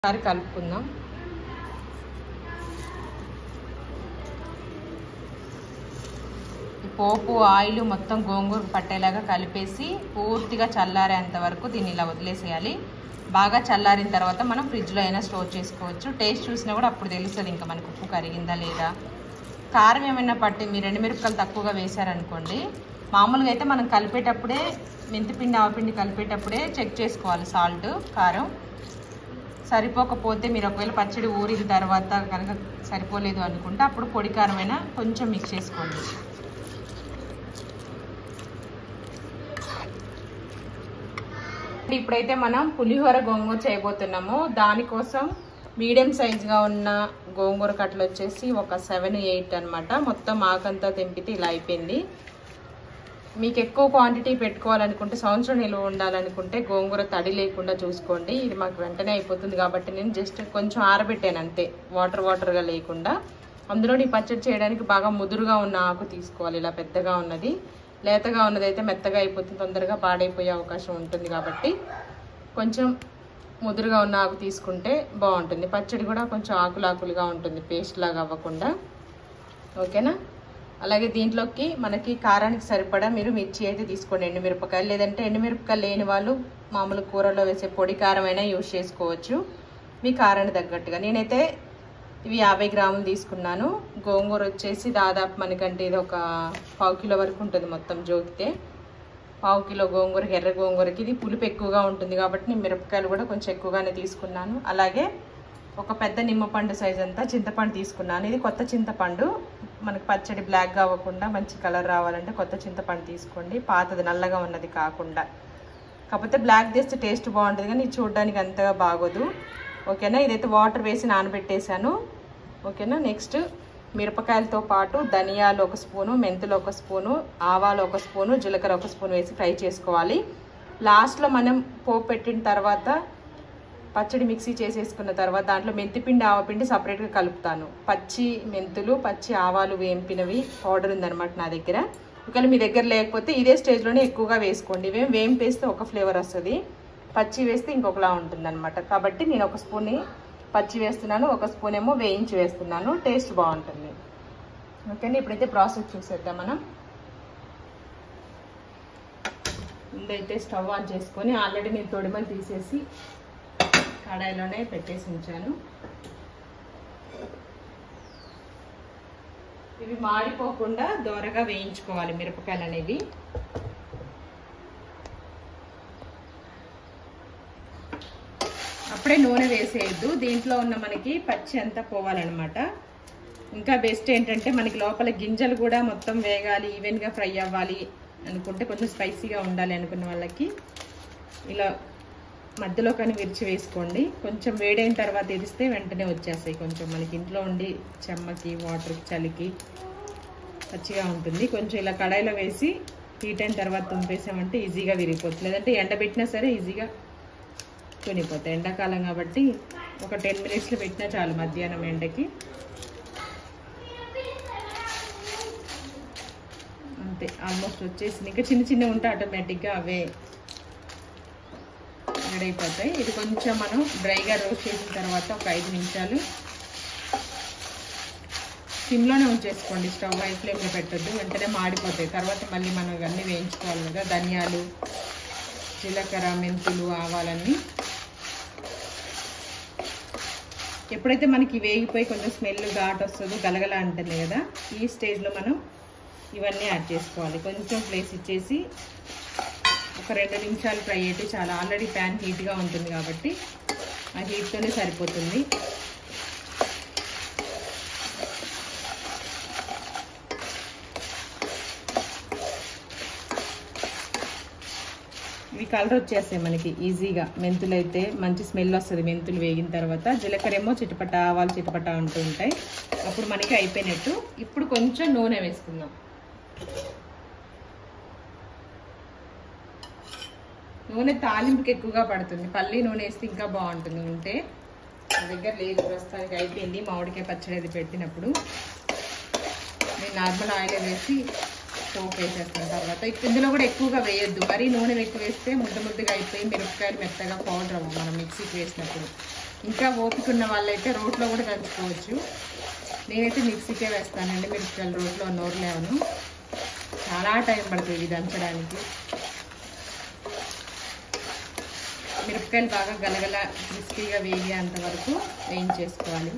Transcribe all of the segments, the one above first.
ఒకసారి కలుపుకుందాం ఈ పోపు ఆయిల్ మొత్తం గోంగూర పట్టేలాగా కలిపేసి పూర్తిగా చల్లారేంత వరకు దీన్ని ఇలా వదిలేసేయాలి బాగా చల్లారిన తర్వాత మనం ఫ్రిడ్జ్లో అయినా స్టోర్ చేసుకోవచ్చు టేస్ట్ చూసినా కూడా అప్పుడు తెలుస్తుంది ఇంకా మనకు ఉప్పు కరిగిందా లేదా కారం ఏమైనా పట్టి మీరు ఎండుమిరపకాయలు తక్కువగా వేశారనుకోండి మామూలుగా అయితే మనం కలిపేటప్పుడే మెంతిపిండి ఆవపిండి కలిపేటప్పుడే చెక్ చేసుకోవాలి సాల్ట్ కారం సరిపోకపోతే మీరు ఒకవేళ పచ్చడి ఊరిన తర్వాత కనుక సరిపోలేదు అనుకుంటే అప్పుడు పొడి కారమైనా కొంచెం మిక్స్ చేసుకోండి ఇప్పుడైతే మనం పులిహోర గోంగూర చేయబోతున్నాము దానికోసం మీడియం సైజ్గా ఉన్న గోంగూర కట్టలు వచ్చేసి ఒక సెవెన్ ఎయిట్ అన్నమాట మొత్తం ఆకంతా తెంపితే ఇలా అయిపోయింది మీకు ఎక్కువ క్వాంటిటీ పెట్టుకోవాలనుకుంటే సంవత్సరం నిల్వ ఉండాలనుకుంటే గోంగూర తడి లేకుండా చూసుకోండి ఇది మాకు వెంటనే అయిపోతుంది కాబట్టి నేను జస్ట్ కొంచెం ఆరబెట్టాను అంతే వాటర్ వాటర్గా లేకుండా అందులో నీ పచ్చడి చేయడానికి బాగా ముదురుగా ఉన్న ఆకు తీసుకోవాలి ఇలా పెద్దగా ఉన్నది లేతగా ఉన్నది అయితే మెత్తగా అయిపోతుంది తొందరగా పాడైపోయే అవకాశం ఉంటుంది కాబట్టి కొంచెం ముదురుగా ఉన్న ఆకు తీసుకుంటే బాగుంటుంది పచ్చడి కూడా కొంచెం ఆకులాకులుగా ఉంటుంది పేస్ట్ లాగా అవ్వకుండా ఓకేనా అలాగే దీంట్లోకి మనకి కారానికి సరిపడా మీరు మిర్చి అయితే తీసుకోండి ఎండుమిరపకాయలు లేదంటే ఎండుమిరపకాయలు లేని వాళ్ళు మామూలు కూరలో వేసే పొడి కారం అయినా యూజ్ చేసుకోవచ్చు మీ కారానికి తగ్గట్టుగా నేనైతే ఇవి యాభై గ్రాములు తీసుకున్నాను గోంగూర వచ్చేసి దాదాపు మనకంటే ఇది ఒక పావు కిలో వరకు ఉంటుంది మొత్తం జోకితే పావు కిలో గోంగూరకి ఎర్ర గోంగూరకి ఇది పులుపు ఎక్కువగా ఉంటుంది కాబట్టి నేను మిరపకాయలు కూడా కొంచెం ఎక్కువగానే తీసుకున్నాను అలాగే ఒక పెద్ద నిమ్మపండు సైజ్ అంతా చింతపండు తీసుకున్నాను ఇది కొత్త చింతపండు మనకి పచ్చడి బ్లాక్గా అవ్వకుండా మంచి కలర్ రావాలంటే కొత్త చింతపండు తీసుకోండి పాతది నల్లగా ఉన్నది కాకుండా కాకపోతే బ్లాక్ చేస్తే టేస్ట్ బాగుంటుంది కానీ ఇది చూడడానికి అంతగా బాగోదు ఓకేనా ఇదైతే వాటర్ వేసి నానబెట్టేశాను ఓకేనా నెక్స్ట్ మిరపకాయలతో పాటు ధనియాలు ఒక స్పూను మెంతులు ఒక స్పూను ఆవాలు ఒక స్పూను జీలకర్ర ఒక స్పూన్ వేసి ఫ్రై చేసుకోవాలి లాస్ట్లో మనం పోపు పెట్టిన తర్వాత పచ్చడి మిక్సీ చేసేసుకున్న తర్వాత దాంట్లో మెంతిపిండి ఆవపిండి సపరేట్గా కలుపుతాను పచ్చి మెంతులు పచ్చి ఆవాలు వేంపినవి పౌడర్ ఉందన్నమాట నా దగ్గర ఒకవేళ మీ దగ్గర లేకపోతే ఇదే స్టేజ్లోనే ఎక్కువగా వేసుకోండి ఇవేం వేంపేస్తే ఒక ఫ్లేవర్ వస్తుంది పచ్చి వేస్తే ఇంకొకలా ఉంటుంది కాబట్టి నేను ఒక స్పూన్ పచ్చి వేస్తున్నాను ఒక స్పూన్ ఏమో వేయించి వేస్తున్నాను టేస్ట్ బాగుంటుంది ఓకేనా ఇప్పుడైతే ప్రాసెస్ చూసేద్దాం మనం ముందైతే స్టవ్ ఆన్ చేసుకొని ఆల్రెడీ నేను తొడిమలు తీసేసి కడాయిలోనే పెట్టేసి ఉంచాను ఇవి మాడిపోకుండా దోరగా వేయించుకోవాలి మిరపకాయలు అనేవి అప్పుడే నూనె వేసేయద్దు దీంట్లో ఉన్న మనకి పచ్చి అంతా పోవాలన్నమాట ఇంకా బెస్ట్ ఏంటంటే మనకి లోపల గింజలు కూడా మొత్తం వేగాలి ఈవెన్గా ఫ్రై అవ్వాలి అనుకుంటే కొంచెం స్పైసీగా ఉండాలి అనుకున్న వాళ్ళకి ఇలా మధ్యలో కానీ విరిచి వేసుకోండి కొంచెం వేడైన తర్వాత ఎరిస్తే వెంటనే వచ్చేస్తాయి కొంచెం మనకి ఇంట్లో ఉండి చెమ్మకి వాటర్ చలికి పచ్చిగా ఉంటుంది కొంచెం ఇలా కడాయిలో వేసి హీట్ అయిన తర్వాత తుంపేసామంటే ఈజీగా విరిగిపోతుంది లేదంటే ఎండబెట్టినా సరే ఈజీగా తునిపోతాయి ఎండాకాలం కాబట్టి ఒక టెన్ మినిట్స్లో పెట్టినా చాలు మధ్యాహ్నం ఎండకి అంతే ఆల్మోస్ట్ వచ్చేసింది ఇంకా చిన్న చిన్న ఉంటే ఆటోమేటిక్గా అవే రెడీ అయిపోతాయి ఇది కొంచెం మనం డ్రైగా రోస్ట్ చేసిన తర్వాత ఒక ఐదు నిమిషాలు సిమ్లోనే ఉంచేసుకోండి స్టవ్ హై ఫ్లేమ్లో పెట్టద్దు వెంటనే మాడిపోతాయి తర్వాత మళ్ళీ మనం ఇవన్నీ వేయించుకోవాలి కదా ధనియాలు జీలకర్ర మెంతులు ఆవాలన్నీ ఎప్పుడైతే మనకి వేగిపోయి కొంచెం స్మెల్ ఘాట్ వస్తుందో గలగల అంటుంది కదా ఈ స్టేజ్లో మనం ఇవన్నీ యాడ్ చేసుకోవాలి కొంచెం ప్లేస్ ఇచ్చేసి ఒక రెండు నిమిషాలు ఫ్రై అయితే చాలా ఆల్రెడీ ప్యాన్ హీట్గా ఉంటుంది కాబట్టి ఆ హీట్తోనే సరిపోతుంది ఇవి కలర్ వచ్చేస్తాయి మనకి ఈజీగా మెంతులు అయితే మంచి స్మెల్ వస్తుంది మెంతులు వేగిన తర్వాత జీలకర్ర ఏమో చిటపట ఆవాలు చిటపట అంటూ ఉంటాయి అప్పుడు మనకి అయిపోయినట్టు ఇప్పుడు కొంచెం నూనె వేసుకుందాం నూనె తాలింపుకి ఎక్కువగా పడుతుంది పల్లి నూనె వేస్తే ఇంకా బాగుంటుంది ఉంటే నా దగ్గర లేదు ప్రస్తుతానికి అయిపోయింది మామిడికాయ పచ్చడి అది పెట్టినప్పుడు నేను నార్మల్ ఆయిల్ వేసి పోపు వేసేస్తాను తర్వాత ఇక ఇందులో కూడా ఎక్కువగా వేయొద్దు మరీ నూనె ఎక్కువ వేస్తే ముద్ద ముద్దగా అయిపోయి మిరపకాయలు మెత్తగా పౌడర్ అవ్వవు మనం మిక్సీకి వేసినప్పుడు ఇంకా ఓపిక ఉన్న వాళ్ళైతే రోట్లో కూడా కలుపుకోవచ్చు నేనైతే మిక్సీకే వేస్తానండి మిరపకాయలు రోట్లో నోరు లేవను చాలా టైం పడుతుంది ఇది దంచడానికి మిరపకాయలు బాగా గలగల క్రిస్పీగా వేగేంత వరకు వేయించేసుకోవాలి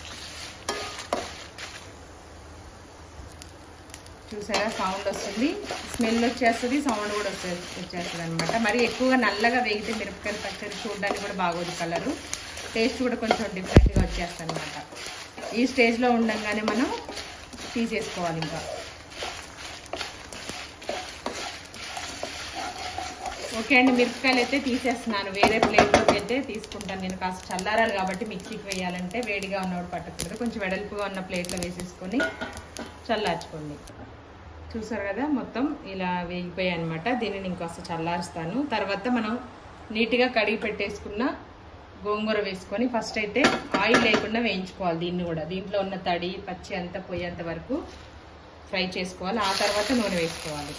చూసారా సౌండ్ వస్తుంది స్మెల్ వచ్చేస్తుంది సౌండ్ కూడా వచ్చే వచ్చేస్తుంది అనమాట మరి ఎక్కువగా నల్లగా వేగితే మిరపకాయలు పచ్చడి చూడడానికి కూడా బాగోదు కలరు టేస్ట్ కూడా కొంచెం డిఫరెంట్గా వచ్చేస్తుంది అనమాట ఈ స్టేజ్లో ఉండగానే మనం తీసేసుకోవాలి ఇంకా ఓకే అండి మిరపకాయలు అయితే తీసేస్తున్నాను వేరే ప్లేట్లోకి అయితే తీసుకుంటాను నేను కాస్త చల్లారాలి కాబట్టి మిక్సీకి వేయాలంటే వేడిగా ఉన్నప్పుడు పట్టకూడదు కొంచెం వెడల్పుగా ఉన్న ప్లేట్లో వేసేసుకొని చల్లార్చుకోండి చూసారు కదా మొత్తం ఇలా వేగిపోయాయి అనమాట దీనిని ఇంకొక చల్లారుస్తాను తర్వాత మనం నీట్గా కడిగి పెట్టేసుకున్న గోంగూర వేసుకొని ఫస్ట్ అయితే ఆయిల్ లేకుండా వేయించుకోవాలి దీన్ని కూడా దీంట్లో ఉన్న తడి పచ్చి అంతా పోయేంత వరకు ఫ్రై చేసుకోవాలి ఆ తర్వాత నూనె వేసుకోవాలి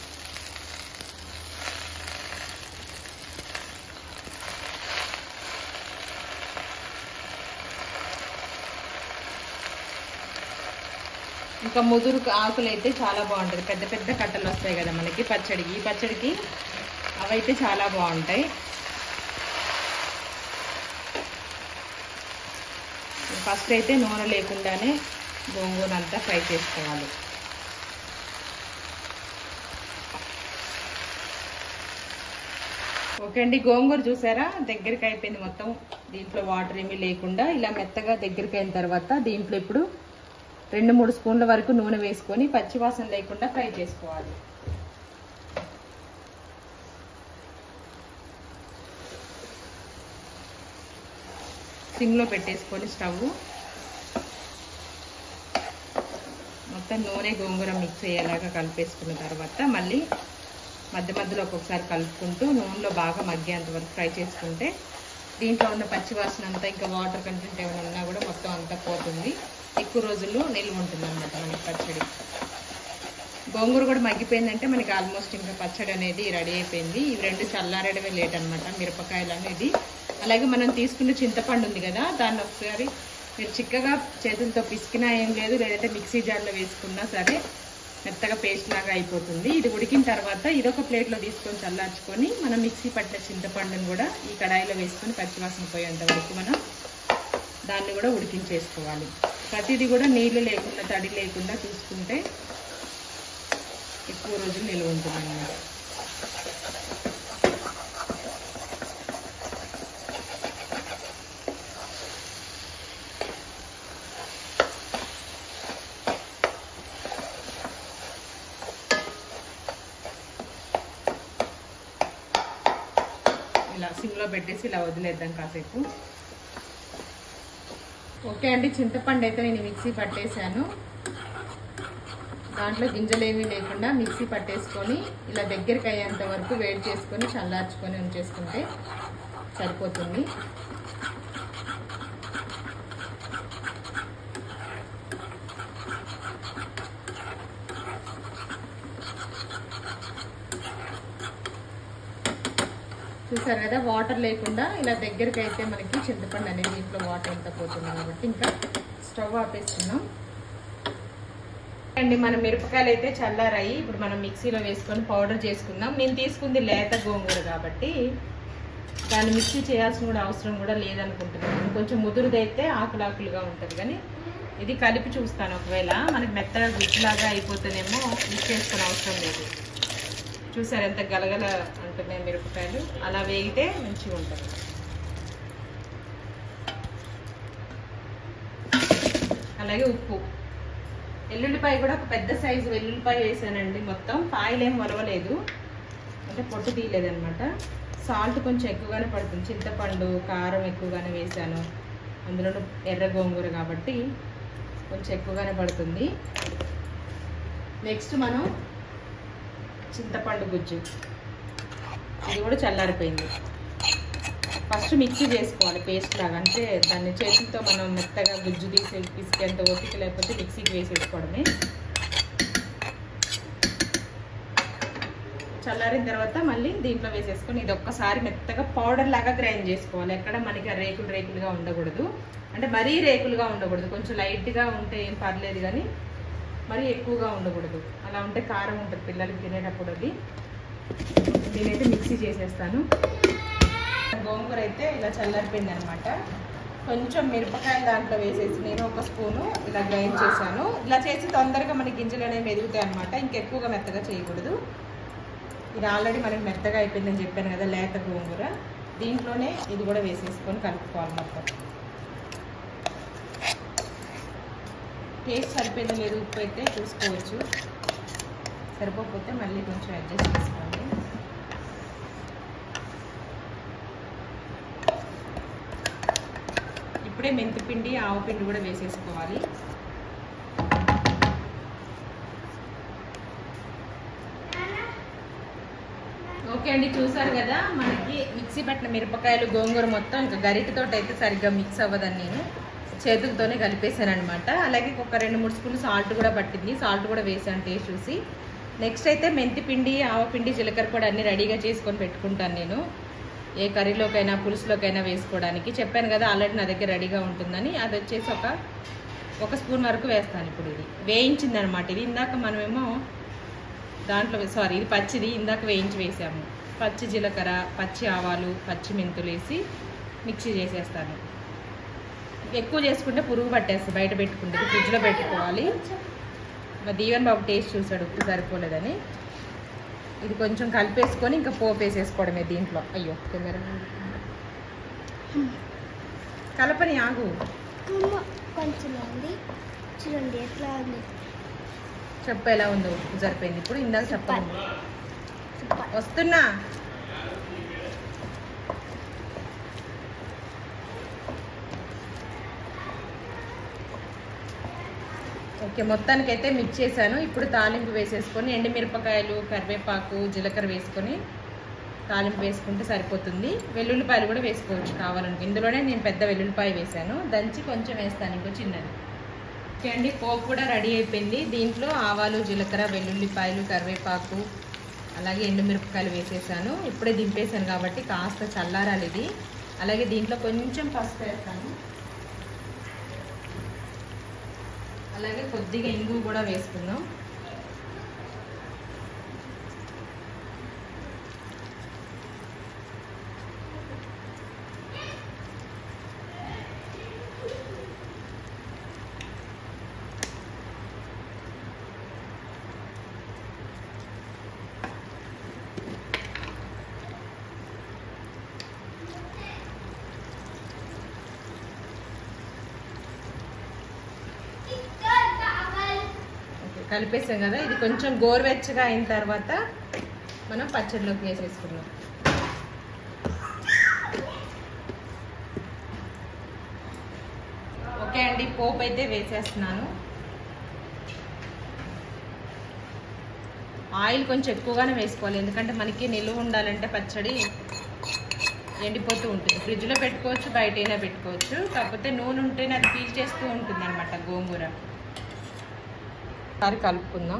ఇంకా ముదురు ఆకులు అయితే చాలా బాగుంటుంది పెద్ద పెద్ద కట్టలు వస్తాయి కదా మనకి పచ్చడికి ఈ పచ్చడికి అవైతే చాలా బాగుంటాయి ఫస్ట్ అయితే నూనె లేకుండానే గోంగూర అంతా ఫ్రై చేసుకోవాలి ఓకే అండి గోంగూర చూసారా దగ్గరికి అయిపోయింది మొత్తం దీంట్లో వాటర్ ఏమీ లేకుండా ఇలా మెత్తగా దగ్గరికి అయిన తర్వాత దీంట్లో ఇప్పుడు రెండు మూడు స్పూన్ల వరకు నూనె వేసుకొని పచ్చివాసన లేకుండా ఫ్రై చేసుకోవాలి సిమ్లో పెట్టేసుకొని స్టవ్ మొత్తం నూనె గోంగూర మిక్స్ అయ్యేలాగా కలిపేసుకున్న తర్వాత మళ్ళీ మధ్య మధ్యలో ఒక్కొక్కసారి కలుపుకుంటూ నూనెలో బాగా మగ్గేంత వరకు ఫ్రై చేసుకుంటే దీంట్లో ఉన్న పచ్చివాసన అంతా ఇంకా వాటర్ కంటెంట్ ఏమైనా ఉన్నా కూడా మొత్తం అంతా పోతుంది ఎక్కువ రోజులు నిల్వ ఉంటుంది అనమాట మనకి పచ్చడి గోంగూర కూడా మగ్గిపోయిందంటే మనకి ఆల్మోస్ట్ ఇంకా పచ్చడి అనేది రెడీ అయిపోయింది ఇవి రెండు చల్లారడమే లేట్ అనమాట మిరపకాయలు అనేది అలాగే మనం తీసుకున్న చింతపండు ఉంది కదా దాన్ని ఒకసారి మీరు చిక్కగా చేతులతో పిసికినా ఏం లేదు లేదంటే మిక్సీ జార్లో వేసుకున్నా సరే మెత్తగా పేస్ట్ లాగా అయిపోతుంది ఇది ఉడికిన తర్వాత ఇదొక ప్లేట్లో తీసుకొని చల్లార్చుకొని మనం మిక్సీ పట్టిన చింతపండుని కూడా ఈ కడాయిలో వేసుకొని పచ్చివాసన పోయేంత వరకు మనం దాన్ని కూడా ఉడికించేసుకోవాలి ప్రతిదీ కూడా నీళ్లు లేకుండా తడి లేకుండా చూసుకుంటే ఎక్కువ రోజులు నిల్వ ఉంటుంది అన్నమాట ఇలా సిమ్లో పెట్టేసి ఇలా వదిలేద్దాం కాసేపు ఓకే అండి చింతపండు అయితే నేను మిక్సీ పట్టేశాను దాంట్లో గింజలు ఏమీ లేకుండా మిక్సీ పట్టేసుకొని ఇలా దగ్గరికి అయ్యేంత వరకు వేడి చేసుకొని చల్లార్చుకొని ఉంచేసుకుంటే సరిపోతుంది చూసారు కదా వాటర్ లేకుండా ఇలా దగ్గరికి అయితే మనకి చింతపండు అనేది దీంట్లో వాటర్ అంతా పోతుంది కాబట్టి ఇంకా స్టవ్ ఆపేస్తున్నాం అండి మన మిరపకాయలు అయితే చల్లారాయి ఇప్పుడు మనం మిక్సీలో వేసుకొని పౌడర్ చేసుకుందాం నేను తీసుకుంది లేత గోంగూర కాబట్టి దాన్ని మిక్సీ చేయాల్సిన కూడా అవసరం కూడా లేదనుకుంటున్నాను కొంచెం ముదురుదైతే ఆకులాకులుగా ఉంటుంది కానీ ఇది కలిపి చూస్తాను ఒకవేళ మనకి మెత్తగా గుజ్జులాగా అయిపోతేనేమో మిక్స్ చేసుకునే అవసరం లేదు చూసారు ఎంత గలగల అంటున్నాయి మిరపకాయలు అలా వేగితే మంచిగా ఉంటుంది అలాగే ఉప్పు వెల్లుల్లిపాయ కూడా ఒక పెద్ద సైజు వెల్లుల్లిపాయ వేసానండి మొత్తం పాయలు ఏం వరవలేదు అంటే పొట్టు తీయలేదు అనమాట సాల్ట్ కొంచెం ఎక్కువగానే పడుతుంది చింతపండు కారం ఎక్కువగానే వేసాను అందులో ఎర్ర గోంగూర కాబట్టి కొంచెం ఎక్కువగానే పడుతుంది నెక్స్ట్ మనం చింతపండు గుజ్జు ఇది కూడా చల్లారిపోయింది ఫస్ట్ మిక్సీ చేసుకోవాలి పేస్ట్ లాగా అంటే దాన్ని చేతులతో మనం మెత్తగా గుజ్జు తీసి పిసికేంత ఓపిక లేకపోతే మిక్సీకి వేసేసుకోవడమే చల్లారిన తర్వాత మళ్ళీ దీంట్లో వేసేసుకొని ఇది ఒక్కసారి మెత్తగా పౌడర్ లాగా గ్రైండ్ చేసుకోవాలి ఎక్కడ మనకి ఆ రేకులు రేకులుగా ఉండకూడదు అంటే మరీ రేకులుగా ఉండకూడదు కొంచెం లైట్గా ఉంటే ఏం పర్లేదు కానీ మరీ ఎక్కువగా ఉండకూడదు అలా ఉంటే కారం ఉంటుంది పిల్లలకి తినేటప్పుడు అది నేనైతే మిక్సీ చేసేస్తాను గోంగూర అయితే ఇలా చల్లారిపోయింది అనమాట కొంచెం మిరపకాయలు దాంట్లో వేసేసి నేను ఒక స్పూను ఇలా గ్రైండ్ చేశాను ఇలా చేసి తొందరగా మనకి గింజలు అనేవి ఎదుగుతాయి అనమాట ఇంకెక్కువగా మెత్తగా చేయకూడదు ఇది ఆల్రెడీ మనకి మెత్తగా అయిపోయిందని చెప్పాను కదా లేత గోంగూర దీంట్లోనే ఇది కూడా వేసేసుకొని కలుపుకోవాలి మొత్తం టేస్ట్ సరిపోయిందో లేదు ఉప్పు అయితే చూసుకోవచ్చు సరిపోకపోతే మళ్ళీ కొంచెం అడ్జస్ట్ చేసుకోండి ఇప్పుడే మెంతిపిండి ఆవు పిండి కూడా వేసేసుకోవాలి ఓకే అండి చూసారు కదా మనకి మిక్సీ పట్టిన మిరపకాయలు గోంగూర మొత్తం ఇంకా గరిటతో అయితే సరిగ్గా మిక్స్ అవ్వదని నేను చేతులతోనే కలిపేశాను అనమాట అలాగే ఒక రెండు మూడు స్పూన్లు సాల్ట్ కూడా పట్టింది సాల్ట్ కూడా వేసాను టేస్ట్ చూసి నెక్స్ట్ అయితే మెంతి పిండి ఆవపిండి జీలకర్ర కూడా అన్ని రెడీగా చేసుకొని పెట్టుకుంటాను నేను ఏ కర్రీలోకైనా పులుసులోకైనా వేసుకోవడానికి చెప్పాను కదా ఆల్రెడీ నా దగ్గర రెడీగా ఉంటుందని అది వచ్చేసి ఒక ఒక స్పూన్ వరకు వేస్తాను ఇప్పుడు ఇది వేయించింది అనమాట ఇది ఇందాక మనమేమో దాంట్లో సారీ ఇది పచ్చిది ఇందాక వేయించి వేసాము పచ్చి జీలకర్ర పచ్చి ఆవాలు పచ్చి మెంతులు వేసి మిక్సీ చేసేస్తాను ఎక్కువ చేసుకుంటే పురుగు పట్టేస్తుంది బయట పెట్టుకుంటే ఫ్రిడ్జ్లో పెట్టుకోవాలి మా దీవెన్ బాబు టేస్ట్ చూసాడు ఉప్పు సరిపోలేదని ఇది కొంచెం కలిపేసుకొని ఇంకా పోపు వేసేసుకోవడమే దీంట్లో అయ్యో కెమెరా కలపని ఆగు అమ్మ, కొంచెం ఉంది చూడండి ఎట్లా ఉంది చెప్పు ఎలా ఉందో ఉప్పు సరిపోయింది ఇప్పుడు ఇందాక చెప్పండి సూపర్ వస్తున్నా ఓకే మొత్తానికి అయితే మిక్స్ చేశాను ఇప్పుడు తాలింపు వేసేసుకొని ఎండుమిరపకాయలు కరివేపాకు జీలకర్ర వేసుకొని తాలింపు వేసుకుంటే సరిపోతుంది వెల్లుల్లిపాయలు కూడా వేసుకోవచ్చు కావాలనుకో ఇందులోనే నేను పెద్ద వెల్లుల్లిపాయ వేశాను దంచి కొంచెం వేస్తాను ఇంకో చిన్నది ఓకే అండి పోపు కూడా రెడీ అయిపోయింది దీంట్లో ఆవాలు జీలకర్ర వెల్లుల్లిపాయలు కరివేపాకు అలాగే ఎండుమిరపకాయలు వేసేసాను ఇప్పుడే దింపేశాను కాబట్టి కాస్త చల్లారాలి ఇది అలాగే దీంట్లో కొంచెం పసుపు వేస్తాను అలాగే కొద్దిగా ఇంగు కూడా వేసుకుందాం ఓకే కలిపేసాం కదా ఇది కొంచెం గోరువెచ్చగా అయిన తర్వాత మనం పచ్చడిలోకి వేసేసుకున్నాం ఓకే అండి పోపు అయితే వేసేస్తున్నాను ఆయిల్ కొంచెం ఎక్కువగానే వేసుకోవాలి ఎందుకంటే మనకి నిలువ ఉండాలంటే పచ్చడి ఎండిపోతూ ఉంటుంది ఫ్రిడ్జ్లో పెట్టుకోవచ్చు బయటైనా పెట్టుకోవచ్చు కాకపోతే నూనె ఉంటేనే అది పీల్ చేస్తూ ఉంటుంది అనమాట గోంగూర ఒకసారి కలుపుకుందాం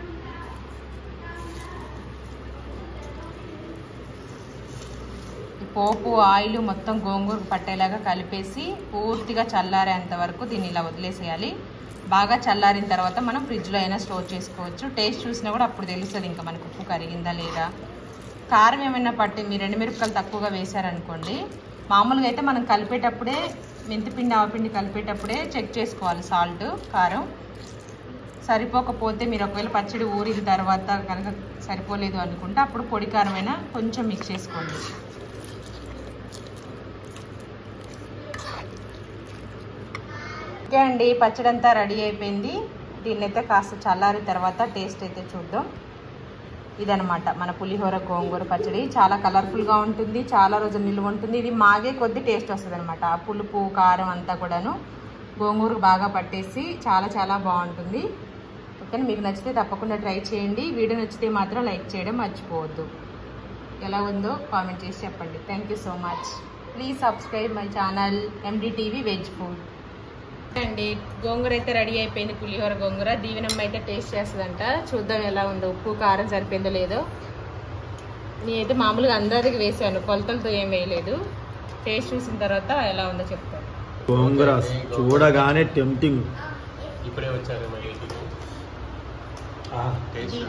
ఈ పోపు ఆయిల్ మొత్తం గోంగూర పట్టేలాగా కలిపేసి పూర్తిగా చల్లారేంత వరకు దీన్ని ఇలా వదిలేసేయాలి బాగా చల్లారిన తర్వాత మనం ఫ్రిడ్జ్లో అయినా స్టోర్ చేసుకోవచ్చు టేస్ట్ చూసినా కూడా అప్పుడు తెలుస్తుంది ఇంకా మనకు ఉప్పు కరిగిందా లేదా కారం ఏమైనా పట్టి మీరు ఎండుమిరపకాయలు తక్కువగా వేశారనుకోండి మామూలుగా అయితే మనం కలిపేటప్పుడే మెంతిపిండి ఆవపిండి కలిపేటప్పుడే చెక్ చేసుకోవాలి సాల్ట్ కారం సరిపోకపోతే మీరు ఒకవేళ పచ్చడి ఊరిన తర్వాత కనుక సరిపోలేదు అనుకుంటే అప్పుడు పొడి కారమైనా కొంచెం మిక్స్ చేసుకోండి ఓకే అండి పచ్చడి అంతా రెడీ అయిపోయింది దీన్నైతే కాస్త చల్లారిన తర్వాత టేస్ట్ అయితే చూద్దాం ఇదనమాట మన పులిహోర గోంగూర పచ్చడి చాలా కలర్ఫుల్గా ఉంటుంది చాలా రోజులు నిల్వ ఉంటుంది ఇది మాగే కొద్ది టేస్ట్ వస్తుంది అనమాట ఆ పులుపు కారం అంతా కూడాను గోంగూర బాగా పట్టేసి చాలా చాలా బాగుంటుంది ఓకే మీకు నచ్చితే తప్పకుండా ట్రై చేయండి వీడియో నచ్చితే మాత్రం లైక్ చేయడం మర్చిపోవద్దు ఎలా ఉందో కామెంట్ చేసి చెప్పండి thank you so much please subscribe my channel MDTV veg food అండి గోంగూర అయితే రెడీ అయిపోయింది పులిహోర గోంగూర దీవెనమ్మ అయితే టేస్ట్ చేస్తుందంట చూద్దాం ఎలా ఉందో ఉప్పు కారం సరిపోయిందో లేదో నేనైతే మామూలుగా అందరికి వేసాను కొలతలతో ఏం వేయలేదు టేస్ట్ చూసిన తర్వాత ఎలా ఉందో చెప్తాను గోంగూర చూడగానే టెంప్టింగ్ ఇప్పుడే వచ్చారు మరి ఇంటికి టేస్ట్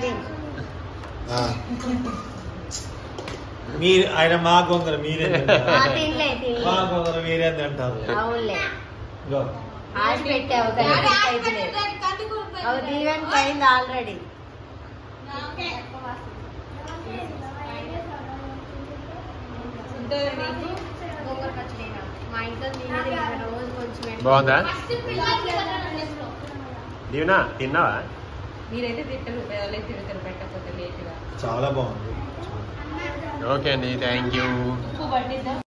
మీరు ఆయన మా గోంగూర మీరే ఆ, తినలే మా తినలే గోంగూర మీరే అంటారు అవునులే ఇగో. ఆశ పెట్టావు అవి దీవెన్ పోయింది ఆల్రెడీ మా ఇంట్లో తినేది రోజు కొంచెం బాగుందా దీవెనా తిన్నావా మీరైతే తిట్టరు వాళ్ళే తిడతారు పెట్టకపోతే లేట్గా చాలా బాగుంది ఓకే అండి థ్యాంక్ యూ ఉప్పు పట్టిద్దాం